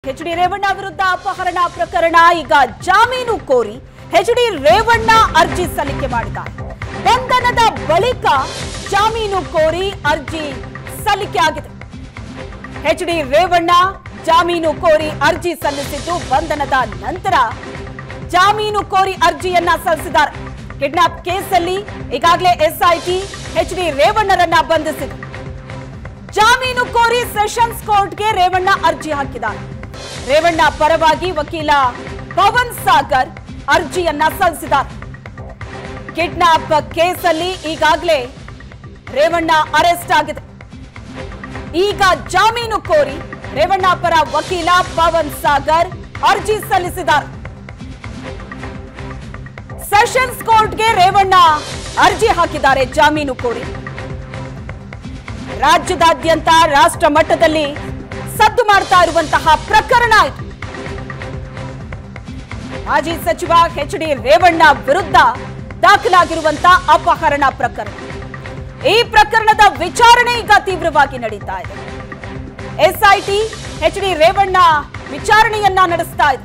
H D Revanna ವಿರುದ್ಧ ಅಪಹರಣ ಪ್ರಕರಣ ಈಗ ಜಾಮೀನು ಕೋರಿ ಎಚ್ ಡಿ ರೇವಣ್ಣ ಅರ್ಜಿ ಸಲ್ಲಿಕೆ ಮಾಡಿದ್ದಾರೆ ಬಂಧನದ ಬಳಿಕ ಜಾಮೀನು ಕೋರಿ ಅರ್ಜಿ ಸಲ್ಲಿಕೆ ಆಗಿದೆ ಎಚ್ ಡಿ ರೇವಣ್ಣ ಜಾಮೀನು ಕೋರಿ ಅರ್ಜಿ ಸಲ್ಲಿಸಿದ್ದು ಬಂಧನದ ನಂತರ ಜಾಮೀನು ಕೋರಿ ಅರ್ಜಿಯನ್ನ ಸಲ್ಲಿಸಿದ್ದಾರೆ ಕಿಡ್ನಾಪ್ ಕೇಸಲ್ಲಿ ಈಗಾಗಲೇ ಎಸ್ಐಟಿ ಎಚ್ ಡಿ ರೇವಣ್ಣರನ್ನ ಬಂಧಿಸಿದೆ ಜಾಮೀನು ಕೋರಿ ಸೆಷನ್ಸ್ ಕೋರ್ಟ್ಗೆ ರೇವಣ್ಣ ಅರ್ಜಿ ಹಾಕಿದ್ದಾರೆ ರೇವಣ್ಣ ಪರವಾಗಿ ವಕೀಲ ಪವನ್ ಸಾಗರ್ ಅರ್ಜಿಯನ್ನ ಸಲ್ಲಿಸಿದ್ದಾರೆ ಕಿಡ್ನಾಪ್ ಕೇಸಲ್ಲಿ ಈಗಾಗಲೇ ರೇವಣ್ಣ ಅರೆಸ್ಟ್ ಆಗಿದೆ ಈಗ ಜಾಮೀನು ಕೋರಿ ರೇವಣ್ಣ ಪರ ವಕೀಲ ಪವನ್ ಸಾಗರ್ ಅರ್ಜಿ ಸಲ್ಲಿಸಿದ್ದಾರೆ ಸೆಷನ್ಸ್ ಕೋರ್ಟ್ಗೆ ರೇವಣ್ಣ ಅರ್ಜಿ ಹಾಕಿದ್ದಾರೆ ಜಾಮೀನು ಕೋರಿ ರಾಜ್ಯದಾದ್ಯಂತ ರಾಷ್ಟ್ರ ಮಟ್ಟದಲ್ಲಿ ಸದ್ದು ಮಾಡ್ತಾ ಇರುವಂತಹ ಪ್ರಕರಣ ಇದು ಮಾಜಿ ಸಚಿವ ಎಚ್ ಡಿ ರೇವಣ್ಣ ವಿರುದ್ಧ ದಾಖಲಾಗಿರುವಂತಹ ಅಪಹರಣ ಪ್ರಕರಣ ಈ ಪ್ರಕರಣದ ವಿಚಾರಣೆ ಈಗ ತೀವ್ರವಾಗಿ ನಡೀತಾ ಇದೆ ಎಸ್ಐಟಿ ಎಚ್ ಡಿ ರೇವಣ್ಣ ವಿಚಾರಣೆಯನ್ನ ನಡೆಸ್ತಾ ಇದೆ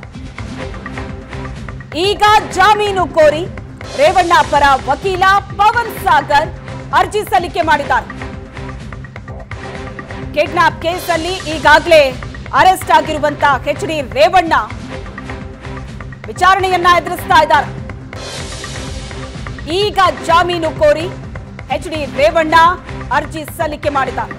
ಈಗ ಜಾಮೀನು ಕೋರಿ ರೇವಣ್ಣ ಪರ ವಕೀಲ ಪವನ್ ಸಾಗರ್ ಅರ್ಜಿ ಸಲ್ಲಿಕೆ ಮಾಡಿದ್ದಾರೆ ಕಿಡ್ನಾಪ್ ಕೇಸಲ್ಲಿ ಈಗಾಗಲೇ ಅರೆಸ್ಟ್ ಆಗಿರುವಂತಹ ಎಚ್ ಡಿ ರೇವಣ್ಣ ವಿಚಾರಣೆಯನ್ನ ಎದುರಿಸ್ತಾ ಇದ್ದಾರೆ ಈಗ ಜಾಮೀನು ಕೋರಿ ಎಚ್ ಡಿ ರೇವಣ್ಣ ಅರ್ಜಿ ಸಲ್ಲಿಕೆ ಮಾಡಿದ್ದಾರೆ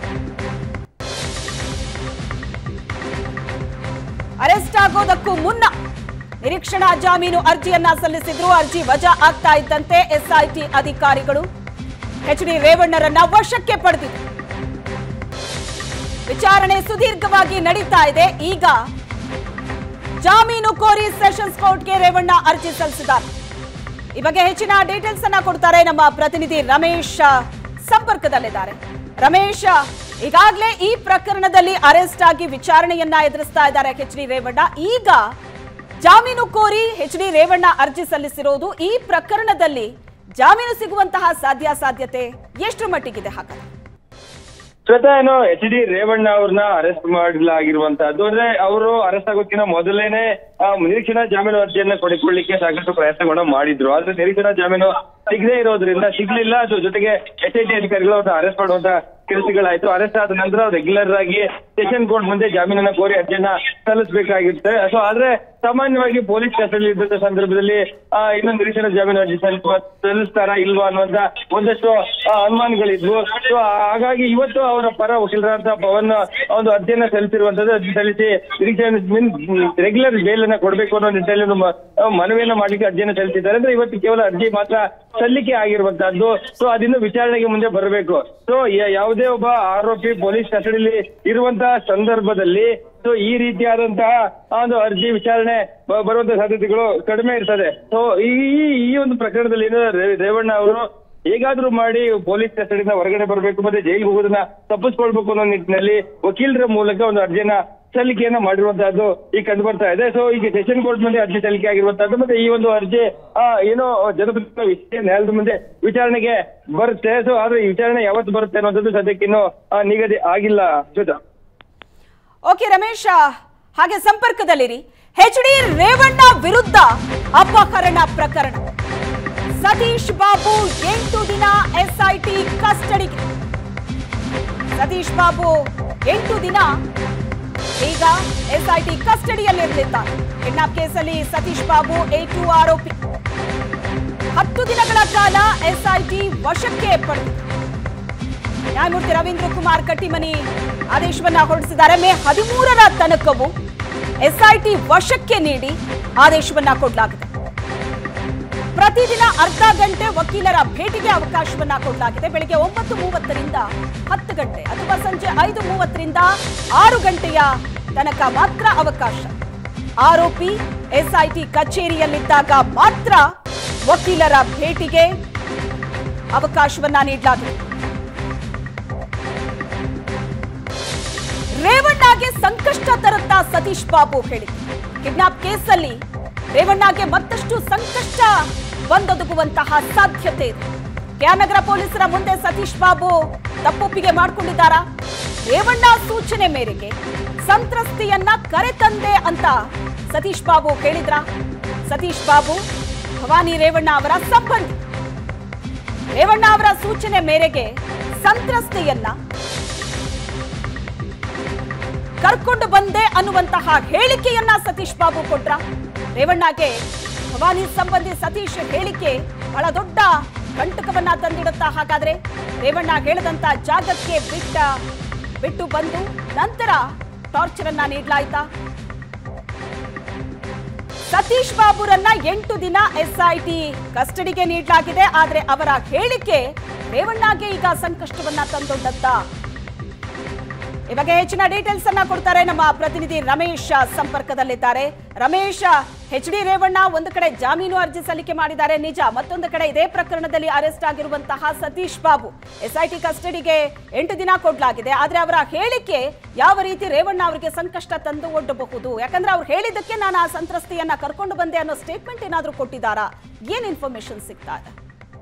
ಅರೆಸ್ಟ್ ಆಗೋದಕ್ಕೂ ಮುನ್ನ ನಿರೀಕ್ಷಣಾ ಜಾಮೀನು ಅರ್ಜಿಯನ್ನ ಸಲ್ಲಿಸಿದ್ರು ಅರ್ಜಿ ವಜಾ ಆಗ್ತಾ ಇದ್ದಂತೆ ಎಸ್ಐಟಿ ಅಧಿಕಾರಿಗಳು ಎಚ್ ಡಿ ರೇವಣ್ಣರನ್ನ ವಶಕ್ಕೆ ಪಡೆದಿದ್ರು ವಿಚಾರಣೆ ಸುದೀರ್ಘವಾಗಿ ನಡೀತಾ ಇದೆ ಈಗ ಜಾಮೀನು ಕೋರಿ ಸೆಷನ್ಸ್ ಕೋರ್ಟ್ಗೆ ರೇವಣ್ಣ ಅರ್ಜಿ ಸಲ್ಲಿಸಿದ್ದಾರೆ ಈ ಬಗ್ಗೆ ಹೆಚ್ಚಿನ ಡೀಟೇಲ್ಸ್ ಅನ್ನ ಕೊಡ್ತಾರೆ ನಮ್ಮ ಪ್ರತಿನಿಧಿ ರಮೇಶ್ ಸಂಪರ್ಕದಲ್ಲಿದ್ದಾರೆ ರಮೇಶ್ ಈಗಾಗಲೇ ಈ ಪ್ರಕರಣದಲ್ಲಿ ಅರೆಸ್ಟ್ ಆಗಿ ವಿಚಾರಣೆಯನ್ನ ಎದುರಿಸ್ತಾ ಇದ್ದಾರೆ ಎಚ್ ಡಿ ರೇವಣ್ಣ ಈಗ ಜಾಮೀನು ಕೋರಿ ಎಚ್ ಡಿ ರೇವಣ್ಣ ಅರ್ಜಿ ಸಲ್ಲಿಸಿರೋದು ಈ ಪ್ರಕರಣದಲ್ಲಿ ಜಾಮೀನು ಸಿಗುವಂತಹ ಸಾಧ್ಯಾಸಾಧ್ಯತೆ ಎಷ್ಟು ಮಟ್ಟಿಗಿದೆ ಹಾಗಾದ್ರೆ ಶ್ವೇತಾ ಏನು ಎಚ್ ಡಿ ರೇವಣ್ಣ ಅವ್ರನ್ನ ಅರೆಸ್ಟ್ ಮಾಡಲಾಗಿರುವಂತಹದ್ದು ಅಂದ್ರೆ ಅವರು ಅರೆಸ್ಟ್ ಆಗೋಕ್ಕಿಂತ ಮೊದಲೇನೆ ಆ, ನಿರೀಕ್ಷಣಾ ಜಾಮೀನು ಅರ್ಜಿಯನ್ನ ಕೊಡಿಕೊಳ್ಳಿಕ್ಕೆ ಸಾಕಷ್ಟು ಪ್ರಯತ್ನಗಳನ್ನ ಮಾಡಿದ್ರು ಆದ್ರೆ ನಿರೀಕ್ಷಣಾ ಜಾಮೀನು ಸಿಗದೇ ಇರೋದ್ರಿಂದ ಸಿಗ್ಲಿಲ್ಲ ಅದ್ರ ಜೊತೆಗೆ ಎಸ್ ಐ ಟಿ ಅಧಿಕಾರಿಗಳು ಅವ್ರನ್ನ ಅರೆಸ್ಟ್ ಮಾಡುವಂತ ಕೆಲಸಗಳಾಯ್ತು ಅರೆಸ್ಟ್ ಆದ ನಂತರ ರೆಗ್ಯುಲರ್ ಆಗಿ ಸೆಷನ್ ಕೋರ್ಟ್ ಮುಂದೆ ಜಾಮೀನನ್ನ ಕೋರಿ ಅರ್ಜಿಯನ್ನ ಸಲ್ಲಿಸಬೇಕಾಗಿರುತ್ತೆ ಸೊ ಆದ್ರೆ ಸಾಮಾನ್ಯವಾಗಿ ಪೊಲೀಸ್ ಕಸ್ಟಡಿ ಇದ್ದಂತ ಸಂದರ್ಭದಲ್ಲಿ ಆ, ಇನ್ನೊಂದು ನಿರೀಕ್ಷಣಾ ಜಾಮೀನು ಅರ್ಜಿ ಸಲ್ಲಿಸುವ ಸಲ್ಲಿಸ್ತಾರಾ ಇಲ್ವಾ ಅನ್ನುವಂತ ಒಂದಷ್ಟು ಆ, ಅನುಮಾನಗಳಿದ್ವು ಸೊ ಹಾಗಾಗಿ ಇವತ್ತು ಅವರ ಪರ ವಕೀಲರಾದ ಪವನ್ ಒಂದು ಅರ್ಜಿಯನ್ನ ಸಲ್ಲಿಸಿರುವಂತದ್ದು ಅರ್ಜಿ ಸಲ್ಲಿಸಿ ನಿರೀಕ್ಷಣೆ ರೆಗ್ಯುಲರ್ ಬೇಲ್ ಅನ್ನ ಕೊಡಬೇಕು ಅನ್ನೋ ನಿಟ್ಟಿನಲ್ಲಿ ಒಂದು ಮ- ಆ, ಮನವಿಯನ್ನ ಮಾಡ್ಲಿಕ್ಕೆ ಅರ್ಜಿಯನ್ನ ಸಲ್ಲಿಸಿದ್ದಾರೆ ಅಂದ್ರೆ ಇವತ್ತು ಕೇವಲ ಅರ್ಜಿ ಮಾತ್ರ ಸಲ್ಲಿಕೆ ಆಗಿರುವಂತಹದ್ದು ಸೊ ಅದಿನ್ನು ವಿಚಾರಣೆಗೆ ಮುಂದೆ ಬರಬೇಕು ಸೊ ಯಾವುದೇ ಒಬ್ಬ ಆರೋಪಿ ಪೊಲೀಸ್ ಕಸ್ಟಡಿಯಲ್ಲಿ ಇರುವಂತಹ ಸಂದರ್ಭದಲ್ಲಿ ಸೊ ಈ ರೀತಿಯಾದಂತಹ ಒಂದು ಅರ್ಜಿ ವಿಚಾರಣೆ ಬ- ಬರುವಂತ ಸಾಧ್ಯತೆಗಳು ಕಡಿಮೆ ಇರ್ತದೆ ಸೊ ಈ ಈ- ಈ ಒಂದು ಪ್ರಕರಣದಲ್ಲಿ ಏನು ರೇ- ರೇವಣ್ಣ ಅವರು ಹೇಗಾದ್ರೂ ಮಾಡಿ ಪೊಲೀಸ್ ಕಸ್ಟಡಿಯಿಂದ ಹೊರಗಡೆ ಬರಬೇಕು ಮತ್ತೆ ಜೈಲಿಗೆ ಹೋಗೋದನ್ನ ತಪ್ಪಿಸ್ಕೊಳ್ಬೇಕು ಅನ್ನೋ ನಿಟ್ಟಿನಲ್ಲಿ ವಕೀಲರ ಮೂಲಕ ಒಂದು ಅರ್ಜಿಯನ್ನ ಸಲ್ಲಿಕೆಯನ್ನ ಮಾಡಿರುವಂತಹದ್ದು ಈಗ ಕಂಡು ಬರ್ತಾ ಇದೆ ಸೊ ಈಗ ಸೆಷನ್ ಕೋರ್ಟ್ ಮುಂದೆ ಅರ್ಜಿ ಸಲ್ಲಿಕೆ ಆಗಿರುವಂತಹದ್ದು ಮತ್ತೆ ಈ ಒಂದು ಅರ್ಜಿ ಆ, ಏನೋ ಜನಪ್ರತಿನಿಧಿಗಳ ವಿಷಯ ನ್ಯಾಯಾಲಯದ ಮುಂದೆ ವಿಚಾರಣೆಗೆ ಬರುತ್ತೆ ಸೊ ಆದ್ರೆ ಈ ವಿಚಾರಣೆ ಯಾವತ್ತು ಬರುತ್ತೆ ಅನ್ನೋದು ಸದ್ಯಕ್ಕೆ ಇನ್ನೂ ಆ, ನಿಗದಿ ಆಗಿಲ್ಲ ಶ್ವೇತಾ ಓಕೆ ರಮೇಶ್ ಹಾಗೆ ಸಂಪರ್ಕದಲ್ಲಿರಿ ಎಚ್ ಡಿ ರೇವಣ್ಣ ವಿರುದ್ಧ ಅಪಹರಣ ಪ್ರಕರಣ ಸತೀಶ್ ಬಾಬು ಎಂಟು ದಿನ ಎಸ್ಐಟಿ ಕಸ್ಟಡಿಗೆ ಸತೀಶ್ ಬಾಬು ಎಂಟು ದಿನ ಈಗ ಎಸ್ಐಟಿ ಕಸ್ಟಡಿಯಲ್ಲಿರಲಿದ್ದಾರೆ ಕಿಡ್ನಾಪ್ ಕೇಸಲ್ಲಿ ಸತೀಶ್ ಬಾಬು ಎ ಟು ಆರೋಪಿ ಹತ್ತು ದಿನಗಳ ಕಾಲ ಎಸ್ಐಟಿ ವಶಕ್ಕೆ ಪಡೆದಿದೆ ನ್ಯಾಯಮೂರ್ತಿ ರವೀಂದ್ರ ಕುಮಾರ್ ಕಟ್ಟಿಮನಿ ಆದೇಶವನ್ನ ಹೊರಡಿಸಿದ್ದಾರೆ ಮೇ ಹದಿಮೂರರ ತನಕವೂ ಎಸ್ಐಟಿ ವಶಕ್ಕೆ ನೀಡಿ ಆದೇಶವನ್ನ ಕೊಡಲಾಗಿದೆ ಪ್ರತಿದಿನ ಅರ್ಧ ಗಂಟೆ ವಕೀಲರ ಭೇಟಿಗೆ ಅವಕಾಶವನ್ನ ಕೊಡಲಾಗಿದೆ ಬೆಳಿಗ್ಗೆ ಒಂಬತ್ತು ಮೂವತ್ತರಿಂದ ಹತ್ತು ಗಂಟೆ ಅಥವಾ ಸಂಜೆ ಐದು ಮೂವತ್ತರಿಂದ ಆರು ಗಂಟೆಯ ತನಕ ಮಾತ್ರ ಅವಕಾಶ ಆರೋಪಿ ಎಸ್ಐಟಿ ಕಚೇರಿಯಲ್ಲಿದ್ದಾಗ ಮಾತ್ರ ವಕೀಲರ ಭೇಟಿಗೆ ಅವಕಾಶವನ್ನ ನೀಡಲಾಗಿದೆ ರೇವಣ್ಣಗೆ ಸಂಕಷ್ಟ ತರುತ್ತಾ ಸತೀಶ್ ಬಾಬು ಹೇಳಿ ಕಿಡ್ನಾಪ್ ಕೇಸಲ್ಲಿ ರೇವಣ್ಣಗೆ ಮತ್ತಷ್ಟು ಸಂಕಷ್ಟ ಬಂದೊದಗುವಂತಹ ಸಾಧ್ಯತೆ ಇದೆ ಕ್ಯಾನಗರ ಪೊಲೀಸರ ಮುಂದೆ ಸತೀಶ್ ಬಾಬು ತಪ್ಪೊಪ್ಪಿಗೆ ಮಾಡಿಕೊಂಡಿದ್ದಾರಾ ರೇವಣ್ಣ ಸೂಚನೆ ಮೇರೆಗೆ ಸಂತ್ರಸ್ತೆಯನ್ನ ಕರೆತಂದೆ ಅಂತ ಸತೀಶ್ ಬಾಬು ಹೇಳಿದ್ರ ಸತೀಶ್ ಬಾಬು ಭವಾನಿ ರೇವಣ್ಣ ಅವರ ಸಂಬಂಧಿ ರೇವಣ್ಣ ಅವರ ಸೂಚನೆ ಮೇರೆಗೆ ಸಂತ್ರಸ್ತೆಯನ್ನ ಕರ್ಕೊಂಡು ಬಂದೆ ಅನ್ನುವಂತಹ ಹೇಳಿಕೆಯನ್ನ ಸತೀಶ್ ಬಾಬು ಕೊಟ್ರ ರೇವಣ್ಣಗೆ ಭವಾನಿ ಸಂಬಂಧಿ ಸತೀಶ್ ಹೇಳಿಕೆ ಬಹಳ ದೊಡ್ಡ ಕಂಟಕವನ್ನ ತಂದಿಡುತ್ತಾ ಹಾಗಾದ್ರೆ ರೇವಣ್ಣ ಹೇಳದಂತ ಜಾಗಕ್ಕೆ ಬಿಟ್ಟ ಬಿಟ್ಟು ಬಂದು ನಂತರ ಟಾರ್ಚರ್ ಅನ್ನ ನೀಡಲಾಯ್ತಾ ಸತೀಶ್ ಬಾಬುರನ್ನ ಎಂಟು ದಿನ ಎಸ್ಐಟಿ ಕಸ್ಟಡಿಗೆ ನೀಡಲಾಗಿದೆ ಆದ್ರೆ ಅವರ ಹೇಳಿಕೆ ರೇವಣ್ಣಗೆ ಈಗ ಸಂಕಷ್ಟವನ್ನ ತಂದೊಡ್ಡತ್ತ ಈ ಬಗ್ಗೆ ಹೆಚ್ಚಿನ ಡೀಟೇಲ್ಸ್ ಅನ್ನ ಕೊಡ್ತಾರೆ ನಮ್ಮ ಪ್ರತಿನಿಧಿ ರಮೇಶ್ ಸಂಪರ್ಕದಲ್ಲಿದ್ದಾರೆ ರಮೇಶ್ ಎಚ್ ಡಿ ರೇವಣ್ಣ ಒಂದು ಕಡೆ ಜಾಮೀನು ಅರ್ಜಿ ಸಲ್ಲಿಕೆ ಮಾಡಿದ್ದಾರೆ ನಿಜ ಮತ್ತೊಂದು ಕಡೆ ಇದೇ ಪ್ರಕರಣದಲ್ಲಿ ಅರೆಸ್ಟ್ ಆಗಿರುವಂತಹ ಸತೀಶ್ ಬಾಬು ಎಸ್ಐಟಿ ಕಸ್ಟಡಿಗೆ ಎಂಟು ದಿನ ಕೊಡಲಾಗಿದೆ ಆದ್ರೆ ಅವರ ಹೇಳಿಕೆ ಯಾವ ರೀತಿ ರೇವಣ್ಣ ಅವರಿಗೆ ಸಂಕಷ್ಟ ತಂದು ಒಡ್ಡಬಹುದು ಯಾಕಂದ್ರೆ ಅವ್ರು ಹೇಳಿದ್ದಕ್ಕೆ ನಾನು ಆ ಸಂತ್ರಸ್ತೆಯನ್ನ ಕರ್ಕೊಂಡು ಬಂದೆ ಅನ್ನೋ ಸ್ಟೇಟ್ಮೆಂಟ್ ಏನಾದ್ರೂ ಕೊಟ್ಟಿದ್ದಾರಾ ಏನ್ ಇನ್ಫಾರ್ಮೇಶನ್ ಸಿಗ್ತಾ ಇದೆ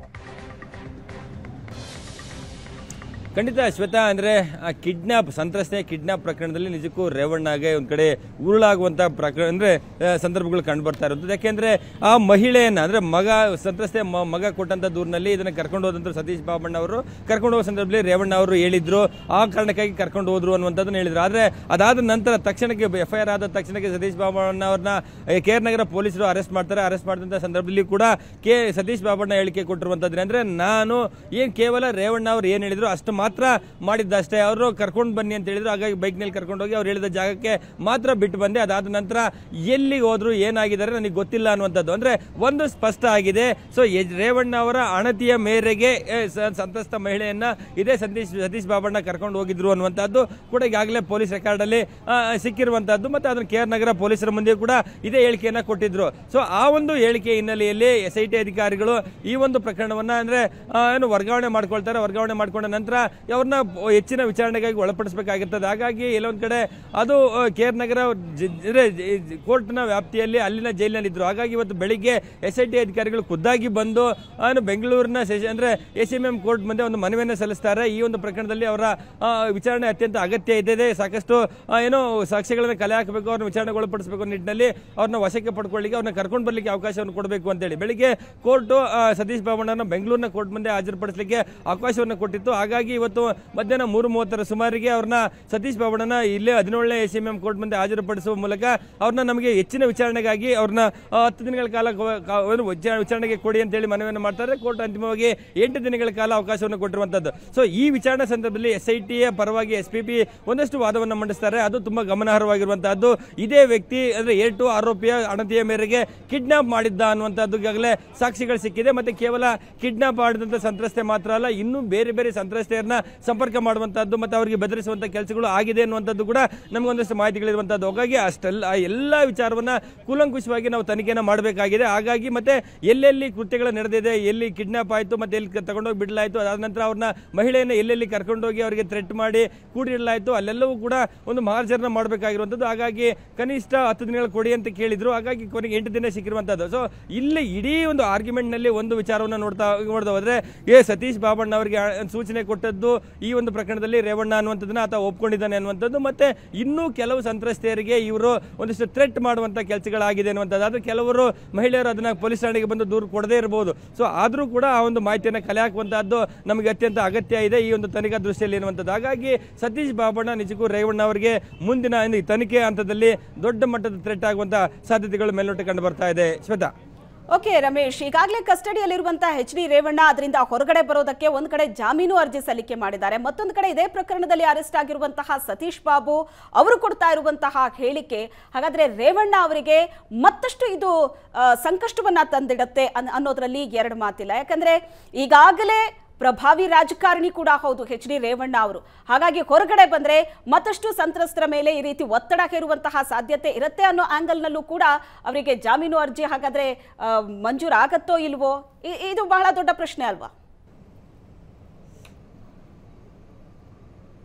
ಖಂಡಿತ ಶ್ವೇತಾ ಅಂದ್ರೆ ಆ ಕಿಡ್ನಾಪ್ ಸಂತ್ರಸ್ತೆ ಕಿಡ್ನಾಪ್ ಪ್ರಕರಣದಲ್ಲಿ ನಿಜಕ್ಕೂ ರೇವಣ್ಣಗೆ ಒಂದ್ ಕಡೆ ಉರುಳಾಗುವಂತ ಪ್ರಕರಣ ಅಂದ್ರೆ ಆ, ಸಂದರ್ಭಗಳು ಕಂಡು ಬರ್ತಾ ಇರುತ್ತದೆ ಯಾಕೆಂದ್ರೆ ಆ ಮಹಿಳೆಯನ್ನ ಅಂದ್ರೆ ಮಗ ಸಂತ್ರಸ್ತೆ ಮ- ಮಗ ಕೊಟ್ಟಂತ ದೂರಿನಲ್ಲಿ ಇದನ್ನ ಕರ್ಕೊಂಡು ಹೋದಂತ ಸತೀಶ್ ಬಾಬಣ್ಣ ಅವರು ಕರ್ಕೊಂಡು ಹೋಗೋ ಸಂದರ್ಭದಲ್ಲಿ ರೇವಣ್ಣ ಅವರು ಹೇಳಿದ್ರು ಆ ಕಾರಣಕ್ಕಾಗಿ ಕರ್ಕೊಂಡು ಹೋದ್ರು ಅನ್ನುವಂಥದ್ದನ್ನ ಹೇಳಿದ್ರು ಆದ್ರೆ ಅದಾದ ನಂತರ ತಕ್ಷಣಕ್ಕೆ ಎಫ್ ಐ ಆರ್ ಆದ ತಕ್ಷಣಕ್ಕೆ ಸತೀಶ್ ಬಾಬಣ್ಣ ಅವ್ರನ್ನ ಕೆ ಆರ್ ನಗರ ಪೊಲೀಸರು ಅರೆಸ್ಟ್ ಮಾಡ್ತಾರೆ ಅರೆಸ್ಟ್ ಮಾಡಿದಂತ ಸಂದರ್ಭದಲ್ಲಿ ಕೂಡ ಕೆ ಸತೀಶ್ ಬಾಬಣ್ಣ ಹೇಳಿಕೆ ಕೊಟ್ಟಿರುವಂತದ್ದು ಅಂದ್ರೆ ನಾನು ಏನ್ ಕೇವಲ ರೇವಣ್ಣ ಅವ್ರು ಏನ್ ಹೇಳಿದ್ರು ಅಷ್ಟು ಮಾತ್ರ ಮಾಡಿದ್ದಷ್ಟೇ ಅವರು ಕರ್ಕೊಂಡು ಬನ್ನಿ ಅಂತ ಹೇಳಿದ್ರು ಹಾಗಾಗಿ ಬೈಕ್ ನಲ್ಲಿ ಕರ್ಕೊಂಡು ಹೋಗಿ ಅವ್ರು ಹೇಳಿದ ಜಾಗಕ್ಕೆ ಮಾತ್ರ ಬಿಟ್ಟು ಬಂದೆ ಅದಾದ ನಂತರ ಎಲ್ಲಿಗೆ ಹೋದ್ರು ಏನಾಗಿದ್ದಾರೆ ನನಗೆ ಗೊತ್ತಿಲ್ಲ ಅನ್ನುವಂಥದ್ದು ಅಂದ್ರೆ ಒಂದು ಸ್ಪಷ್ಟ ಆಗಿದೆ ಸೊ ರೇವಣ್ಣ ಅವರ ಅಣತಿಯ ಮೇರೆಗೆ ಏ, ಸ- ಸಂತ್ರಸ್ತ ಮಹಿಳೆಯನ್ನ ಇದೇ ಸತೀಶ್ ಸತೀಶ್ ಬಾಬಣ್ಣ ಕರ್ಕೊಂಡು ಹೋಗಿದ್ರು ಅನ್ನುವಂಥದ್ದು ಕೂಡ ಈಗಾಗಲೇ ಪೊಲೀಸ್ ರೆಕಾರ್ಡ್ ಅಲ್ಲಿ ಆ, ಸಿಕ್ಕಿರುವಂತದ್ದು ಮತ್ತೆ ಅದನ್ನ ಕೆ ಆರ್ ನಗರ ಪೊಲೀಸರ ಮುಂದೆ ಕೂಡ ಇದೇ ಹೇಳಿಕೆಯನ್ನ ಕೊಟ್ಟಿದ್ರು ಸೊ ಆ ಒಂದು ಹೇಳಿಕೆ ಹಿನ್ನೆಲೆಯಲ್ಲಿ ಎಸ್ ಐ ಟಿ ಅಧಿಕಾರಿಗಳು ಈ ಒಂದು ಪ್ರಕರಣವನ್ನ ಅಂದ್ರೆ ಆ, ಏನು ವರ್ಗಾವಣೆ ಮಾಡ್ಕೊಳ್ತಾರೆ ವರ್ಗಾವಣೆ ಮಾಡ್ಕೊಂಡ ನಂತರ ಅವ್ರನ್ನ ಹೆಚ್ಚಿನ ವಿಚಾರಣೆಗಾಗಿ ಒಳಪಡಿಸಬೇಕಾಗಿರ್ತದೆ ಹಾಗಾಗಿ ಎಲ್ಲೊಂದ್ ಕಡೆ ಅದು ಕೆ ಆರ್ ನಗರ ಕೋರ್ಟ್ನ ವ್ಯಾಪ್ತಿಯಲ್ಲಿ ಅಲ್ಲಿನ ಜೈಲಿನಲ್ಲಿ ಇದ್ರು ಹಾಗಾಗಿ ಇವತ್ತು ಬೆಳಿಗ್ಗೆ ಎಸ್ ಐ ಟಿ ಅಧಿಕಾರಿಗಳು ಖುದ್ದಾಗಿ ಬಂದು ಏನು ಬೆಂಗಳೂರಿನ ಸೆಷನ್ ಅಂದ್ರೆ ಎ ಸಿ ಎಂ ಕೋರ್ಟ್ ಮುಂದೆ ಒಂದು ಮನವಿಯನ್ನು ಸಲ್ಲಿಸ್ತಾರೆ ಈ ಒಂದು ಪ್ರಕರಣದಲ್ಲಿ ಅವರ ಆ, ವಿಚಾರಣೆ ಅತ್ಯಂತ ಅಗತ್ಯ ಇದೆ ಸಾಕಷ್ಟು ಆ, ಏನೋ ಸಾಕ್ಷ್ಯಗಳನ್ನು ಕಲೆ ಹಾಕಬೇಕು ಅವ್ರನ್ನ ವಿಚಾರಣೆಗೆ ಒಳಪಡಿಸಬೇಕು ಅನ್ನೋ ನಿಟ್ಟಿನಲ್ಲಿ ಅವ್ರನ್ನ ವಶಕ್ಕೆ ಪಡ್ಕೊಳ್ಳಿಕ್ಕೆ ಅವ್ರನ್ನ ಕರ್ಕೊಂಡು ಬರ್ಲಿಕ್ಕೆ ಅವಕಾಶವನ್ನು ಕೊಡಬೇಕು ಅಂತೇಳಿ ಬೆಳಿಗ್ಗೆ ಕೋರ್ಟ್ ಸತೀಶ್ ಬಾಬಣ್ಣನ ಬೆಂಗಳೂರಿನ ಕೋರ್ಟ್ ಮುಂದೆ ಹಾಜರುಪಡಿಸಲಿಕ್ಕೆ ಅವಕಾಶವನ್ನು ಕೊಟ್ಟಿತ್ತು ಹಾಗಾಗಿ ಇವತ್ತು ಮಧ್ಯಾಹ್ನ ಮೂರು ಮೂವತ್ತರ ಸುಮಾರಿಗೆ ಅವ್ರನ್ನ ಸತೀಶ್ ಬಾಬಣ್ಣನ ಇಲ್ಲೇ ಹದಿನೇಳನೇ ಎ ಸಿ ಎಂ ಕೋರ್ಟ್ ಮುಂದೆ ಹಾಜರುಪಡಿಸುವ ಮೂಲಕ ಅವ್ರನ್ನ ನಮಗೆ ಹೆಚ್ಚಿನ ವಿಚಾರಣೆಗಾಗಿ ಅವ್ರನ್ನ ಆ, ಹತ್ತು ದಿನಗಳ ಕಾಲ ಗೊ- ಕಾ- ಏನು ವಿಚಾರ- ವಿಚಾರಣೆಗೆ ಕೊಡಿ ಅಂತೇಳಿ ಮನವಿಯನ್ನು ಮಾಡ್ತಾರೆ ಕೋರ್ಟ್ ಅಂತಿಮವಾಗಿ ಎಂಟು ದಿನಗಳ ಕಾಲ ಅವಕಾಶವನ್ನು ಕೊಟ್ಟಿರುವಂತದ್ದು ಸೊ ಈ ವಿಚಾರಣೆ ಸಂದರ್ಭದಲ್ಲಿ ಎಸ್ ಐ ಟಿಯ ಪರವಾಗಿ ಎಸ್ ಪಿ ಪಿ ಒಂದಷ್ಟು ವಾದವನ್ನು ಮಂಡಿಸ್ತಾರೆ ಅದು ತುಂಬಾ ಗಮನಾರ್ಹವಾಗಿರುವಂತಹದ್ದು ಇದೇ ವ್ಯಕ್ತಿ ಅಂದ್ರೆ ಏರ್ ಟು ಆರೋಪಿಯ ಅಣತಿಯ ಮೇರೆಗೆ ಕಿಡ್ನಾಪ್ ಮಾಡಿದ್ದ ಅನ್ನುವಂಥದ್ದು ಈಗಾಗಲೇ ಸಾಕ್ಷಿಗಳು ಸಿಕ್ಕಿದೆ ಮತ್ತೆ ಕೇವಲ ಕಿಡ್ನಾಪ್ ಮಾಡಿದಂತ ಸಂತ್ರಸ್ತೆ ಮಾತ್ರ ಅಲ್ಲ ಇನ್ನೂ ಬೇರೆ ಬೇರೆ ಸಂತ್ರಸ್ತೆಯರನ್ನ ಸಂಪರ್ಕ ಮಾಡುವಂತಹದ್ದು ಮತ್ತೆ ಅವರಿಗೆ ಬೆದರಿಸುವಂತ ಕೆಲಸಗಳು ಆಗಿದೆ ಅನ್ನುವಂಥದ್ದು ಕೂಡ ನಮಗೊಂದಷ್ಟು ಮಾಹಿತಿಗಳಿರುವಂತಹದ್ದು ಹಾಗಾಗಿ ಅಷ್ಟೆಲ್ಲ ಆ ಎಲ್ಲ ವಿಚಾರವನ್ನ ಕೂಲಂಕುಷವಾಗಿ ನಾವು ತನಿಖೆನ ಮಾಡಬೇಕಾಗಿದೆ ಹಾಗಾಗಿ ಮತ್ತೆ ಎಲ್ಲೆಲ್ಲಿ ಕೃತ್ಯಗಳು ನಡೆದಿದೆ ಎಲ್ಲಿ ಕಿಡ್ನಾಪ್ ಆಯಿತು ಮತ್ತೆ ಎಲ್ಲಿ ತಗೊಂಡೋಗಿ ಬಿಡಲಾಯಿತು ಅದಾದ ನಂತರ ಅವ್ರನ್ನ ಮಹಿಳೆಯನ್ನ ಎಲ್ಲೆಲ್ಲಿ ಕರ್ಕೊಂಡೋಗಿ ಅವರಿಗೆ ಥ್ರೆಟ್ ಮಾಡಿ ಕೂಡಿಡಲಾಯಿತು ಅಲ್ಲೆಲ್ಲವೂ ಕೂಡ ಒಂದು ಮಹಾರ್ಜರ್ನ ಮಾಡಬೇಕಾಗಿರುವಂಥದ್ದು ಹಾಗಾಗಿ ಕನಿಷ್ಠ ಹತ್ತು ದಿನಗಳು ಕೊಡಿ ಅಂತ ಕೇಳಿದ್ರು ಹಾಗಾಗಿ ಕೊನೆಗೆ ಎಂಟು ದಿನ ಸಿಕ್ಕಿರುವಂಥದ್ದು ಸೊ ಇಲ್ಲಿ ಇಡೀ ಒಂದು ಆರ್ಗ್ಯುಮೆಂಟ್ ನಲ್ಲಿ ಒಂದು ವಿಚಾರವನ್ನು ನೋಡ್ತಾ ನೋಡ್ತಾ ಹೋದ್ರೆ ಏ ಸತೀಶ್ ಬಾಬಣ್ಣ ಅವರಿಗೆ ಆ- ಸೂಚನೆ ಕೊಟ್ಟದ್ದು ಈ ಒಂದು ಪ್ರಕರಣದಲ್ಲಿ ರೇವಣ್ಣ ಅನ್ನುವಂಥದ್ದನ್ನ ಆತ ಒಪ್ಕೊಂಡಿದ್ದಾನೆ ಅನ್ನುವಂಥದ್ದು ಮತ್ತೆ ಇನ್ನೂ ಕೆಲವು ಸಂತ್ರಸ್ತೆಯರಿಗೆ ಇವರು ಒಂದಿಷ್ಟು ಥ್ರೆಟ್ ಮಾಡುವಂತ ಕೆಲಸಗಳಾಗಿದೆ ಅನ್ನುವಂಥದ್ದು ಆದ್ರೆ ಕೆಲವರು ಮಹಿಳೆಯರು ಅದನ್ನ ಪೊಲೀಸ್ ಠಾಣೆಗೆ ಬಂದು ದೂರು ಕೊಡದೇ ಇರಬಹುದು ಸೊ ಆದ್ರೂ ಕೂಡ ಆ ಒಂದು ಮಾಹಿತಿಯನ್ನು ಕಲೆ ಹಾಕುವಂತಹದ್ದು ನಮಗೆ ಅತ್ಯಂತ ಅಗತ್ಯ ಇದೆ ಈ ಒಂದು ತನಿಖಾ ದೃಷ್ಟಿಯಲ್ಲಿ ಎನ್ನುವಂಥದ್ದು ಹಾಗಾಗಿ ಸತೀಶ್ ಬಾಬಣ್ಣ ನಿಜಕ್ಕೂ ರೇವಣ್ಣ ಅವರಿಗೆ ಮುಂದಿನ ಒಂದು ಈ ತನಿಖೆ ಹಂತದಲ್ಲಿ ದೊಡ್ಡ ಮಟ್ಟದ ಥ್ರೆಟ್ ಆಗುವಂತ ಸಾಧ್ಯತೆಗಳು ಮೇಲ್ನೋಟ ಕಂಡು ಬರ್ತಾ ಇದೆ ಶ್ವೇತಾ ಓಕೆ ರಮೇಶ್ ಈಗಾಗಲೇ ಕಸ್ಟಡಿಯಲ್ಲಿರುವಂತಹ ಎಚ್ ಡಿ ರೇವಣ್ಣ ಅದರಿಂದ ಹೊರಗಡೆ ಬರೋದಕ್ಕೆ ಒಂದು ಕಡೆ ಜಾಮೀನು ಅರ್ಜಿ ಸಲ್ಲಿಕೆ ಮಾಡಿದ್ದಾರೆ ಮತ್ತೊಂದು ಕಡೆ ಇದೇ ಪ್ರಕರಣದಲ್ಲಿ ಅರೆಸ್ಟ್ ಆಗಿರುವಂತಹ ಸತೀಶ್ ಬಾಬು ಅವರು ಕೊಡ್ತಾ ಇರುವಂತಹ ಹೇಳಿಕೆ ಹಾಗಾದ್ರೆ ರೇವಣ್ಣ ಅವರಿಗೆ ಮತ್ತಷ್ಟು ಇದು ಆ, ಸಂಕಷ್ಟವನ್ನ ತಂದಿಡತ್ತೆ ಅನ್- ಅನ್ನೋದ್ರಲ್ಲಿ ಎರಡು ಮಾತಿಲ್ಲ ಯಾಕಂದ್ರೆ ಈಗಾಗಲೇ ಪ್ರಭಾವಿ ರಾಜಕಾರಣಿ ಕೂಡ ಹೌದು ಎಚ್ ಡಿ ರೇವಣ್ಣ ಅವರು ಹಾಗಾಗಿ ಹೊರಗಡೆ ಬಂದ್ರೆ ಮತ್ತಷ್ಟು ಸಂತ್ರಸ್ತರ ಮೇಲೆ ಈ ರೀತಿ ಒತ್ತಡ ಹೇರುವಂತಹ ಸಾಧ್ಯತೆ ಇರುತ್ತೆ ಅನ್ನೋ ಆಂಗಲ್ನಲ್ಲೂ ಕೂಡ ಅವರಿಗೆ ಜಾಮೀನು ಅರ್ಜಿ ಹಾಗಾದ್ರೆ ಆ, ಮಂಜೂರಾಗತ್ತೋ ಇಲ್ವೋ ಇ- ಇದು ಬಹಳ ದೊಡ್ಡ ಪ್ರಶ್ನೆ ಅಲ್ವಾ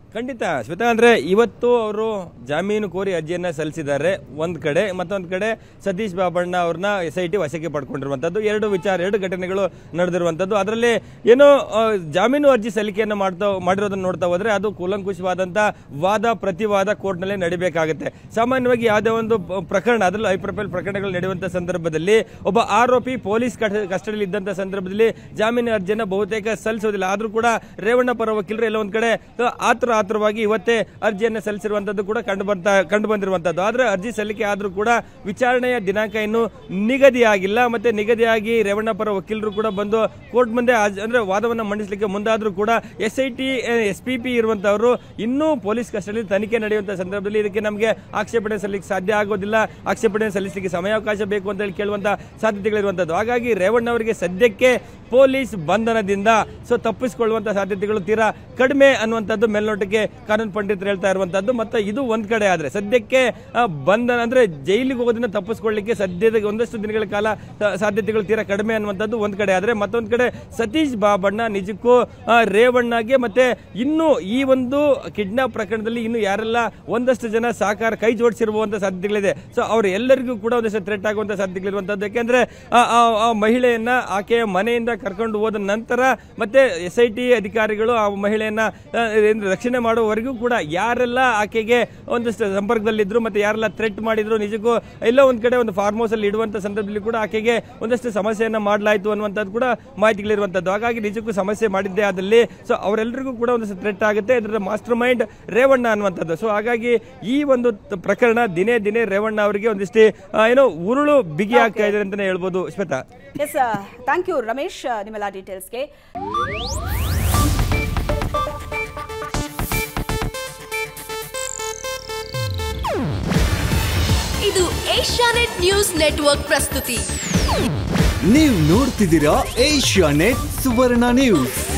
ಖಂಡಿತ ಶ್ವೇತಾ ಅಂದ್ರೆ ಇವತ್ತು ಅವರು ಜಾಮೀನು ಕೋರಿ ಅರ್ಜಿಯನ್ನ ಸಲ್ಲಿಸಿದ್ದಾರೆ ಒಂದ್ ಕಡೆ ಮತ್ತೊಂದ್ ಕಡೆ ಸತೀಶ್ ಬಾಬಣ್ಣ ಅವ್ರನ್ನ ಎಸ್ ಐ ಟಿ ವಶಕ್ಕೆ ಪಡ್ಕೊಂಡಿರುವಂತದ್ದು ಎರಡು ವಿಚಾರ ಎರಡು ಘಟನೆಗಳು ನಡೆದಿರುವಂತದ್ದು ಅದರಲ್ಲಿ ಏನೋ ಆ, ಜಾಮೀನು ಅರ್ಜಿ ಸಲ್ಲಿಕೆಯನ್ನ ಮಾಡ್ತಾ ಮಾಡಿರೋದನ್ನ ನೋಡ್ತಾ ಹೋದ್ರೆ ಅದು ಕೂಲಂಕುಷವಾದಂತ ವಾದ ಪ್ರತಿವಾದ ಕೋರ್ಟ್ನಲ್ಲಿ ನಡಿಬೇಕಾಗುತ್ತೆ ಸಾಮಾನ್ಯವಾಗಿ ಯಾವುದೇ ಒಂದು ಪ- ಪ್ರಕರಣ ಅದರಲ್ಲೂ ಹೈಪ್ರೊಫೈಲ್ ಪ್ರಕರಣಗಳು ನಡೆಯುವಂತ ಸಂದರ್ಭದಲ್ಲಿ ಒಬ್ಬ ಆರೋಪಿ ಪೊಲೀಸ್ ಕಸ್ಟಡಿಯಲ್ಲಿ ಇದ್ದಂತ ಸಂದರ್ಭದಲ್ಲಿ ಜಾಮೀನು ಅರ್ಜಿಯನ್ನ ಬಹುತೇಕ ಸಲ್ಲಿಸೋದಿಲ್ಲ ಆದ್ರೂ ಕೂಡ ರೇವಣ್ಣ ಪರ ವಕೀಲರು ಎಲ್ಲ ಒಂದ್ ಕಡೆ ಆತರ ಆತರವಾಗಿ ಇವತ್ತೇ ಅರ್ಜಿಯನ್ನ ಸಲ್ಲಿಸಿರುವಂತದ್ದು ಕೂಡ ಕಂಡು ಬಂತ ಕಂಡು ಬಂದಿರುವಂತದ್ದು ಆದ್ರೆ ಅರ್ಜಿ ಸಲ್ಲಿಕೆ ಆದ್ರೂ ಕೂಡ ವಿಚಾರಣೆಯ ದಿನಾಂಕ ಇನ್ನು ನಿಗದಿಯಾಗಿಲ್ಲ ಮತ್ತೆ ನಿಗದಿಯಾಗಿ ರೇವಣ್ಣ ಪರ ವಕೀಲರು ಕೂಡ ಬಂದು ಕೋರ್ಟ್ ಮುಂದೆ ಹಾಜ- ಅಂದ್ರೆ ವಾದವನ್ನ ಮಂಡಿಸಲಿಕ್ಕೆ ಮುಂದಾದ್ರೂ ಕೂಡ S I T S P P ಇರುವಂತವರು ಇನ್ನೂ ಪೊಲೀಸ್ ಕಸ್ಟಡಿ ತನಿಖೆ ನಡೆಯುವಂತ ಸಂದರ್ಭದಲ್ಲಿ ಇದಕ್ಕೆ ನಮಗೆ ಆಕ್ಷೇಪಣೆ ಸಲ್ಲಿಕ್ಕೆ ಸಾಧ್ಯ ಆಗೋದಿಲ್ಲ ಆಕ್ಷೇಪಣೆ ಸಲ್ಲಿಸಲಿಕ್ಕೆ ಸಮಯಾವಕಾಶ ಬೇಕು ಅಂತ ಹೇಳಿ ಕೇಳುವಂತ ಸಾಧ್ಯತೆಗಳಿರುವಂತದ್ದು ಹಾಗಾಗಿ ರೇವಣ್ಣ ಅವರಿಗೆ ಸದ್ಯಕ್ಕೆ ಪೊಲೀಸ್ ಬಂಧನದಿಂದ ಸೊ ತಪ್ಪಿಸಿಕೊಳ್ಳುವಂತ ಸಾಧ್ಯತೆಗಳು ತೀರಾ ಕಡಿಮೆ ಅನ್ನುವಂಥದ್ದು ಮೇಲ್ನೋಟಕ್ಕೆ ಕಾನೂನು ಪಂಡಿತರು ಹೇಳ್ತಾ ಇರುವಂತದ್ದು ಮತ್ತೆ ಇದು ಒಂದ್ ಕಡೆ ಆದ್ರೆ ಸದ್ಯಕ್ಕೆ ಆ, ಬಂಧನ ಅಂದ್ರೆ ಜೈಲಿಗೆ ಹೋಗೋದನ್ನ ತಪ್ಪಿಸ್ಕೊಳ್ಳಿಕ್ಕೆ ಸದ್ಯದ ಒಂದಷ್ಟು ದಿನಗಳ ಕಾಲ ಸ- ಸಾಧ್ಯತೆಗಳು ತೀರಾ ಕಡಿಮೆ ಅನ್ನುವಂಥದ್ದು ಒಂದ್ ಕಡೆ ಆದ್ರೆ ಮತ್ತೊಂದ್ ಕಡೆ ಸತೀಶ್ ಬಾಬಣ್ಣ ನಿಜಕ್ಕೂ ಆ, ರೇವಣ್ಣಗೆ ಮತ್ತೆ ಇನ್ನು ಈ ಒಂದು ಕಿಡ್ನಾಪ್ ಪ್ರಕರಣದಲ್ಲಿ ಇನ್ನು ಯಾರೆಲ್ಲ ಒಂದಷ್ಟು ಜನ ಸಹಕಾರ ಕೈ ಜೋಡಿಸಿರುವಂತ ಸಾಧ್ಯತೆಗಳಿದೆ ಸೊ ಅವ್ರ ಎಲ್ಲರಿಗೂ ಕೂಡ ಒಂದಷ್ಟು ಥ್ರೆಟ್ ಆಗುವಂತ ಸಾಧ್ಯತೆಗಳಿರುವಂತದ್ದು ಯಾಕೆಂದ್ರೆ ಆ- ಆ- ಆ ಮಹಿಳೆಯನ್ನ ಆಕೆಯ ಮನೆಯಿಂದ ಕರ್ಕೊಂಡು ಹೋದ ನಂತರ ಮತ್ತೆ ಎಸ್ ಐ ಟಿ ಅಧಿಕಾರಿಗಳು ಆ ಮಹಿಳೆಯನ್ನ ಆ, ಏನು ರಕ್ಷಣೆ ಮಾಡುವವರೆಗೂ ಕೂಡ ಯಾರೆಲ್ಲ ಆಕೆಗೆ ಒಂದಷ್ಟು ಸಂಪರ್ಕದಲ್ಲಿದ್ರು ಮತ್ತೆ ಯಾರೆಲ್ಲ ಥ್ರೆಟ್ ಮಾಡಿದ್ರು ನಿಜಕ್ಕೂ ಎಲ್ಲೋ ಒಂದ್ ಕಡೆ ಒಂದು ಫಾರ್ಮ್ ಹೌಸ್ ಅಲ್ಲಿ ಇಡುವಂತ ಸಂದರ್ಭದಲ್ಲಿ ಕೂಡ ಆಕೆಗೆ ಒಂದಷ್ಟು ಸಮಸ್ಯೆಯನ್ನ ಮಾಡಲಾಯಿತು ಅನ್ನುವಂಥದ್ದು ಕೂಡ ಮಾಹಿತಿಗಳಿರುವಂತದ್ದು ಹಾಗಾಗಿ ನಿಜಕ್ಕೂ ಸಮಸ್ಯೆ ಮಾಡಿದ್ದೇ ಆದಲ್ಲಿ ಸೊ ಅವರೆಲ್ಲರಿಗೂ ಕೂಡ ಒಂದಷ್ಟು ಥ್ರೆಟ್ ಆಗುತ್ತೆ ಇದರ ಮಾಸ್ಟರ್ ಮೈಂಡ್ ರೇವಣ್ಣ ಅನ್ನುವಂಥದ್ದು ಸೊ ಹಾಗಾಗಿ ಈ ಒಂದು ತ- ಪ್ರಕರಣ ದಿನೇ ದಿನೇ ರೇವಣ್ಣ ಅವರಿಗೆ ಒಂದಿಷ್ಟು ಆ, ಏನೋ ಉರುಳು ಬಿಗಿ ಆಗ್ತಾ ಇದೆ ಅಂತಾನೆ ಹೇಳ್ಬೋದು Shweta yes thank you Ramesh ನಿಮ್ಮೆಲ್ಲ ಡೀಟೇಲ್ಸ್ಗೆ ಇದು ಏಷ್ಯಾನೆಟ್ ನ್ಯೂಸ್ ನೆಟ್ವರ್ಕ್ ಪ್ರಸ್ತುತಿ ನೀವು ನೋಡ್ತಿದ್ದೀರಾ ಏಷ್ಯಾ ನೆಟ್ ಸುವರ್ಣ ನ್ಯೂಸ್